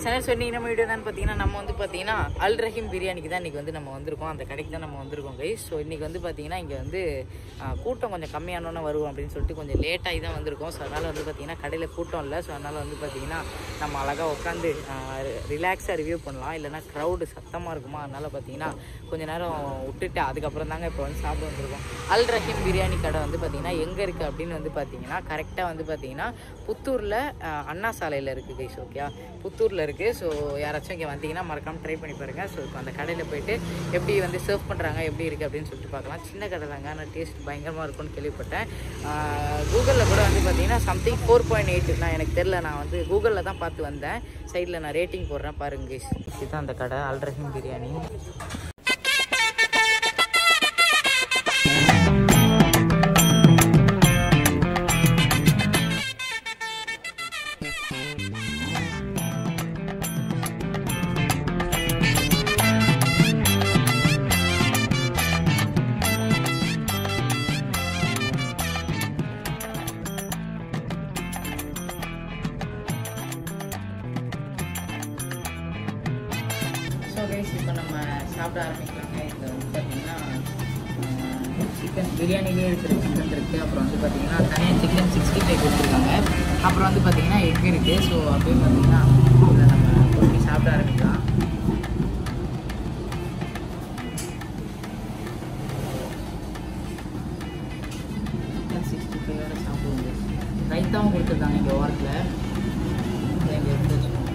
Channel so இன்னைக்கு நம்ம video என்னன்னு பார்த்தீங்கன்னா நம்ம வந்து பார்த்தீங்கன்னா அல் ரஹீம் பிரியாணிக்கு தான் இன்றைக்கி வந்து நம்ம வந்திருக்கோம் அந்த கடைக்கு தான் நம்ம வந்திருக்கோம் கைஸ் ஸோ இன்றைக்கி வந்து பார்த்தீங்கன்னா இங்கே வந்து ஆ, கூட்டம் கொஞ்சம் கம்மியானோன்னு வருவோம் அப்படின்னு சொல்லிட்டு கொஞ்சம் லேட்டாகி தான் வந்திருக்கோம் ஸோ அதனால் வந்து பார்த்தீங்கன்னா கடையில் கூட்டம் இல்லை ஸோ அதனால் வந்து பார்த்தீங்கன்னா நம்ம அழகாக உட்காந்து ரிலாக்ஸாக ரிவ்யூ பண்ணலாம் இல்லைன்னா க்ரௌடு சத்தமாக இருக்குமா அதனால் பார்த்தீங்கன்னா கொஞ்ச நேரம் விட்டுட்டு அதுக்கப்புறம் தாங்க இப்போ வந்து சாப்பிட வந்திருக்கோம் அல் ரஹீம் பிரியாணி கடை வந்து பார்த்தீங்கன்னா எங்கே இருக்குது அப்படின்னு வந்து பார்த்தீங்கன்னா கரெக்டாக வந்து பார்த்தீங்கன்னா புத்தூரில் அண்ணா சாலையில் இருக்குது கைஸ் ஓகே புத்தூரில் இருக்குது ஸோ யாராச்சும் இங்கே வந்தீங்கன்னா மறக்காமல் ட்ரை பண்ணி பாருங்கள் ஸோ இப்போ அந்த கடையில் போயிட்டு எப்படி வந்து சர்வ் பண்ணுறாங்க எப்படி இருக்குது அப்படின்னு சொல்லிட்டு பார்க்கலாம் சின்ன கடை தாங்க ஆனால் டேஸ்ட் பயங்கரமாக இருக்கும்னு கேள்விப்பட்டேன் கூகுளில் கூட வந்து பார்த்தீங்கன்னா சம்திங் ஃபோர் பாயிண்ட் எயிட் நான் எனக்கு தெரில நான் வந்து கூகுளில் தான் பார்த்து வந்தேன் சைடில் நான் ரேட்டிங் போடுறேன் பாருங்க கைஸ் இதுதான் அந்த கடை அல் ரஹீம் பிரியாணி ஸோ கைஸ் இப்போ நம்ம சாப்பிட ஆரம்பிக்கலாங்க இதில் வந்து பார்த்தீங்கன்னா சிக்கன் பிரியாணிலேயே இருக்கிற சிக்கன் இருக்குது அப்புறம் வந்து பார்த்தீங்கன்னா தனியாக சிக்கன் சிக்ஸ்டி ஃபைவ் கொடுத்துருக்காங்க அப்புறம் வந்து பார்த்தீங்கன்னா எக் இருக்குது ஸோ அப்படியே பார்த்தீங்கன்னா இதில் நம்ம கொட்டி சாப்பிட ஆரம்பிக்கலாம் சிக்கன் சிக்ஸ்டி ஃபைவ் வேறு சாப்பிடுவோம் ரைத்தாவும் கொடுத்துருக்காங்க இங்கே ஓரத்தில் இங்கே எடுத்து வச்சுக்கோங்க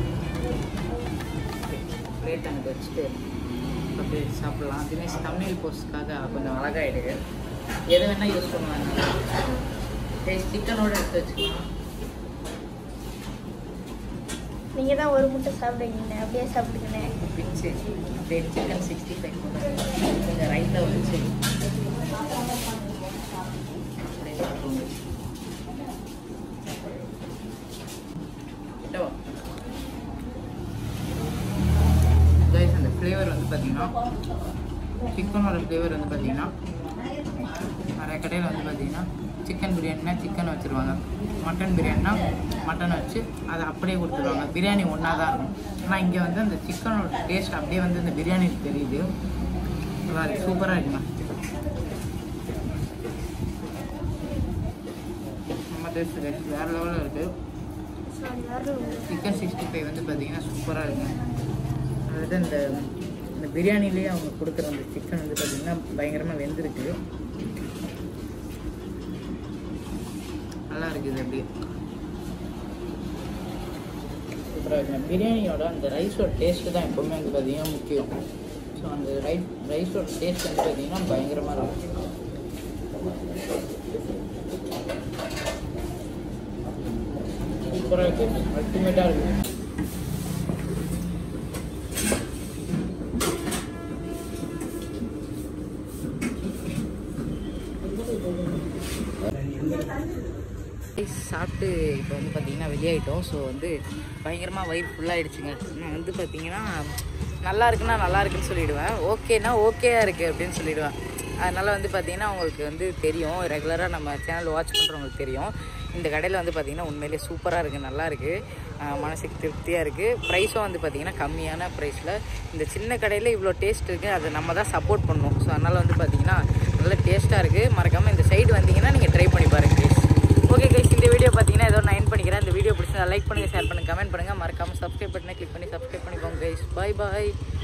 பிளேட் அங்கே வச்சுட்டு அப்படியே சாப்பிட்லாம் தினேஷ் தமிழ் போஸ்ட்காக கொஞ்சம் அழகாயிடு எது வேணால் யூஸ் பண்ணுவாங்க டேஸ்ட் சிக்கனோட எடுத்து வச்சுக்கலாம் நீங்கள் தான் ஒரு முட்டை சாப்பிடுவீங்கண்ணே அப்படியே சாப்பிடுங்கண்ணே பிச்சு அப்படியே சிக்கன் சிக்ஸ்டி ஃபைவ் கொஞ்சம் ரைட்டாக வச்சு அப்படியே சாப்பிடுவோம் கிட்ட வா. கைஸ் அந்த ஃப்ளேவர் வந்து பார்த்தீங்கன்னா சிக்கனோட ஃப்ளேவர் வந்து பார்த்தீங்கன்னா நிறைய கடையில் வந்து பார்த்தீங்கன்னா சிக்கன் பிரியாணினா சிக்கன் வச்சுருவாங்க மட்டன் பிரியாணினா மட்டன் வச்சு அதை அப்படியே கொடுத்துருவாங்க பிரியாணி ஒன்றா தான் இருக்கும் ஆனால் இங்கே வந்து அந்த சிக்கனோட டேஸ்ட் அப்படியே வந்து அந்த பிரியாணி தெரியுது நல்லா இருக்கு சூப்பராக இருக்குங்க நம்ம டேஸ்ட் வேறு லெவலில் இருக்குது சிக்கன் சிக்ஸ்டி ஃபைவ் வந்து பார்த்தீங்கன்னா சூப்பராக இருக்குங்க அதாவது இந்த இந்த பிரியாணிலேயே அவங்க கொடுக்குற அந்த சிக்கன் வந்து பார்த்தீங்கன்னா பயங்கரமாக வெந்திருக்கு நல்லா இருக்குது அப்படியே சூப்பராக இருக்குங்க பிரியாணியோட அந்த ரைஸோட டேஸ்ட்டு தான் எப்போவுமே வந்து பார்த்தீங்கன்னா முக்கியம் ஸோ அந்த ரைஸ் ரைஸோட டேஸ்ட் வந்து பார்த்தீங்கன்னா பயங்கரமாக இருக்கும் சூப்பராக இருக்குது அல்டிமேட்டாக இருக்குது சாப்பிட்டு இப்போ வந்து பார்த்தீங்கன்னா வெளியாயிட்டோம் ஸோ வந்து பயங்கரமாக வயிறு ஃபுல்லாகிடுச்சுங்க நான் வந்து பார்த்தீங்கன்னா நல்லா இருக்குன்னா நல்லா இருக்குன்னு சொல்லிடுவேன் ஓகேனா ஓகேயா இருக்குது அப்படின்னு சொல்லிடுவேன் அதனால் வந்து பார்த்தீங்கன்னா உங்களுக்கு வந்து தெரியும் ரெகுலராக நம்ம சேனல் வாட்ச் பண்ணுறவங்களுக்கு தெரியும் இந்த கடையில் வந்து பார்த்தீங்கன்னா உண்மையிலே சூப்பராக இருக்குது நல்லா இருக்குது மனசுக்கு திருப்தியாக இருக்குது ப்ரைஸும் வந்து பார்த்தீங்கன்னா கம்மியான ப்ரைஸில் இந்த சின்ன கடையில் இவ்வளோ டேஸ்ட் இருக்குது அதை நம்ம தான் சப்போர்ட் பண்ணணும் ஸோ அதனால் வந்து பார்த்தீங்கன்னா நல்ல டேஸ்ட்டாக இருக்குது மறக்காமல் இந்த சைடு வந்தீங்கன்னா நீங்கள் ட்ரை பண்ணி பாருங்க கைஸ் ஓகே கைஸ் இந்த வீடியோ பார்த்தீங்கன்னா ஏதோ நான் end பண்ணிக்கிறேன் இந்த வீடியோ பிடிச்சா லைக் பண்ணுங்கள் ஷேர் பண்ணுங்கள் கமெண்ட் பண்ணுங்கள் மறக்காமல் சப்ஸ்கிரைப் பட்டனை கிளிக் பண்ணி சப்ஸ்கிரைப் பண்ணிக்கோங்க கைஸ் பாய் பாய்